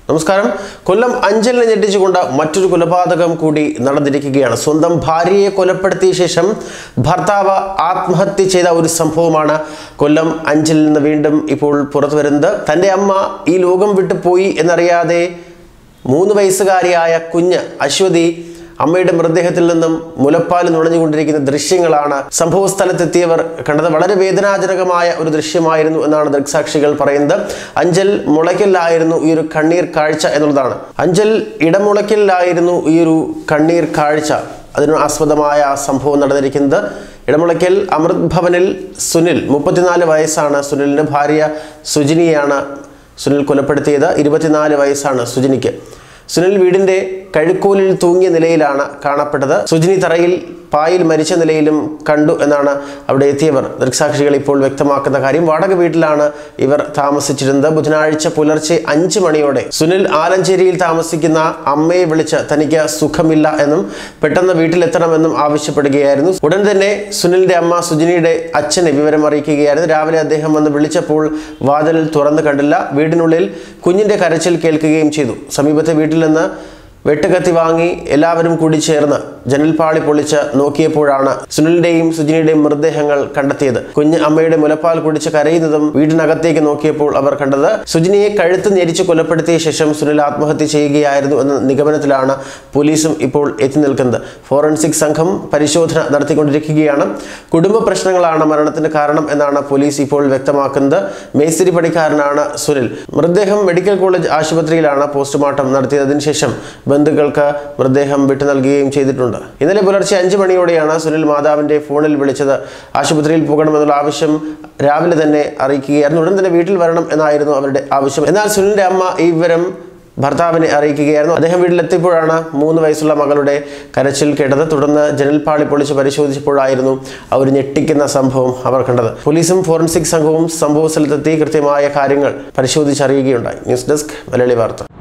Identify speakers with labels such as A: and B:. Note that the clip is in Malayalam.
A: നമസ്കാരം കൊല്ലം അഞ്ചലിനെ ഞെട്ടിച്ചുകൊണ്ട് മറ്റൊരു കൊലപാതകം കൂടി നടന്നിരിക്കുകയാണ് സ്വന്തം ഭാര്യയെ കൊലപ്പെടുത്തിയ ശേഷം ഭർത്താവ് ആത്മഹത്യ ചെയ്ത ഒരു സംഭവമാണ് കൊല്ലം അഞ്ചലിൽ നിന്ന് വീണ്ടും ഇപ്പോൾ പുറത്തു വരുന്നത് തൻ്റെ അമ്മ ഈ ലോകം വിട്ടു പോയി എന്നറിയാതെ മൂന്ന് വയസ്സുകാരിയായ കുഞ്ഞ് അശ്വതി അമ്മയുടെ മൃതദേഹത്തിൽ നിന്നും മുലപ്പാൽ നുണഞ്ഞുകൊണ്ടിരിക്കുന്ന ദൃശ്യങ്ങളാണ് സംഭവ സ്ഥലത്തെത്തിയവർ കണ്ടത് വളരെ വേദനാജനകമായ ഒരു ദൃശ്യമായിരുന്നു എന്നാണ് ദൃക്സാക്ഷികൾ പറയുന്നത് അഞ്ചൽ മുളയ്ക്കലിലായിരുന്നു ഈ ഒരു കണ്ണീർ കാഴ്ച എന്നുള്ളതാണ് അഞ്ചൽ ഇടമുളയ്ക്കലിലായിരുന്നു ഈ ഒരു കണ്ണീർ കാഴ്ച അതിന് ആസ്പദമായ ആ സംഭവം നടന്നിരിക്കുന്നത് ഇടമുളയ്ക്കൽ അമൃത് ഭവനിൽ സുനിൽ മുപ്പത്തിനാല് വയസ്സാണ് സുനിലിൻ്റെ ഭാര്യ സുജിനിയാണ് സുനിൽ കൊലപ്പെടുത്തിയത് ഇരുപത്തിനാല് വയസ്സാണ് സുജിനിക്ക് സുനിൽ വീടിന്റെ കഴുക്കോലിൽ തൂങ്ങിയ നിലയിലാണ് കാണപ്പെട്ടത് സുജിനി തറയിൽ പായിൽ മരിച്ച നിലയിലും കണ്ടു എന്നാണ് അവിടെ എത്തിയവർ ദൃക്സാക്ഷികൾ ഇപ്പോൾ വ്യക്തമാക്കുന്ന കാര്യം വാടക വീട്ടിലാണ് ഇവർ താമസിച്ചിരുന്നത് ബുധനാഴ്ച പുലർച്ചെ അഞ്ച് മണിയോടെ സുനിൽ ആലഞ്ചേരിയിൽ താമസിക്കുന്ന അമ്മയെ വിളിച്ച് തനിക്ക് സുഖമില്ല എന്നും പെട്ടെന്ന് വീട്ടിലെത്തണമെന്നും ആവശ്യപ്പെടുകയായിരുന്നു ഉടൻ തന്നെ സുനിലിന്റെ അമ്മ സുജിനിയുടെ അച്ഛനെ വിവരം അറിയിക്കുകയായിരുന്നു രാവിലെ അദ്ദേഹം വന്ന് വിളിച്ചപ്പോൾ വാതിൽ തുറന്നു കണ്ടില്ല വീടിനുള്ളിൽ കുഞ്ഞിന്റെ കരച്ചിൽ കേൾക്കുകയും ചെയ്തു സമീപത്തെ വീട്ടിൽ നിന്ന് വെട്ടുകത്തി വാങ്ങി എല്ലാവരും കൂടി ചേർന്ന് ജനൽപ്പാളി പൊളിച്ച് നോക്കിയപ്പോഴാണ് സുനിലിന്റെയും സുജിനിയുടെയും മൃതദേഹങ്ങൾ കണ്ടെത്തിയത് കുഞ്ഞ് അമ്മയുടെ മുലപ്പാൽ കുടിച്ച് കരയുന്നതും വീടിനകത്തേക്ക് നോക്കിയപ്പോൾ അവർ കണ്ടത് സുജിനിയെ കഴുത്ത് ഞെരിച്ച് കൊലപ്പെടുത്തിയ ശേഷം സുനിൽ ആത്മഹത്യ ചെയ്യുകയായിരുന്നു എന്ന നിഗമനത്തിലാണ് പോലീസും ഇപ്പോൾ എത്തി നിൽക്കുന്നത് ഫോറൻസിക് സംഘം പരിശോധന നടത്തിക്കൊണ്ടിരിക്കുകയാണ് കുടുംബ പ്രശ്നങ്ങളാണ് മരണത്തിന് കാരണം എന്നാണ് പോലീസ് ഇപ്പോൾ വ്യക്തമാക്കുന്നത് മേസ്തിരി പണിക്കാരനാണ് സുനിൽ മൃതദേഹം മെഡിക്കൽ കോളേജ് ആശുപത്രിയിലാണ് പോസ്റ്റ്മോർട്ടം നടത്തിയത് അതിനുശേഷം ബന്ധുക്കൾക്ക് മൃതദേഹം വിട്ടു നൽകുകയും ചെയ്തിട്ടുണ്ട് ഇന്നലെ പുലർച്ചെ അഞ്ച് മണിയോടെയാണ് സുനിൽ മാതാവിന്റെ ഫോണിൽ വിളിച്ചത് ആശുപത്രിയിൽ പോകണമെന്നുള്ള ആവശ്യം രാവിലെ തന്നെ അറിയിക്കുകയായിരുന്നു ഉടൻ തന്നെ വീട്ടിൽ വരണം എന്നായിരുന്നു അവരുടെ ആവശ്യം എന്നാൽ സുനിലിന്റെ അമ്മ ഈ വിവരം ഭർത്താവിനെ അറിയിക്കുകയായിരുന്നു അദ്ദേഹം വീട്ടിലെത്തിയപ്പോഴാണ് മൂന്ന് വയസ്സുള്ള മകളുടെ കരച്ചിൽ കേട്ടത് തുടർന്ന് ജനൽപ്പാളി പൊളിച്ച് പരിശോധിച്ചപ്പോഴായിരുന്നു ആ ഒരു ഞെട്ടിക്കുന്ന സംഭവം അവർ കണ്ടത് പോലീസും ഫോറൻസിക് സംഘവും സംഭവ സ്ഥലത്തെത്തി കൃത്യമായ കാര്യങ്ങൾ പരിശോധിച്ചറിയുകയുണ്ടായി ന്യൂസ് ഡെസ്ക് മലയാളി വാർത്ത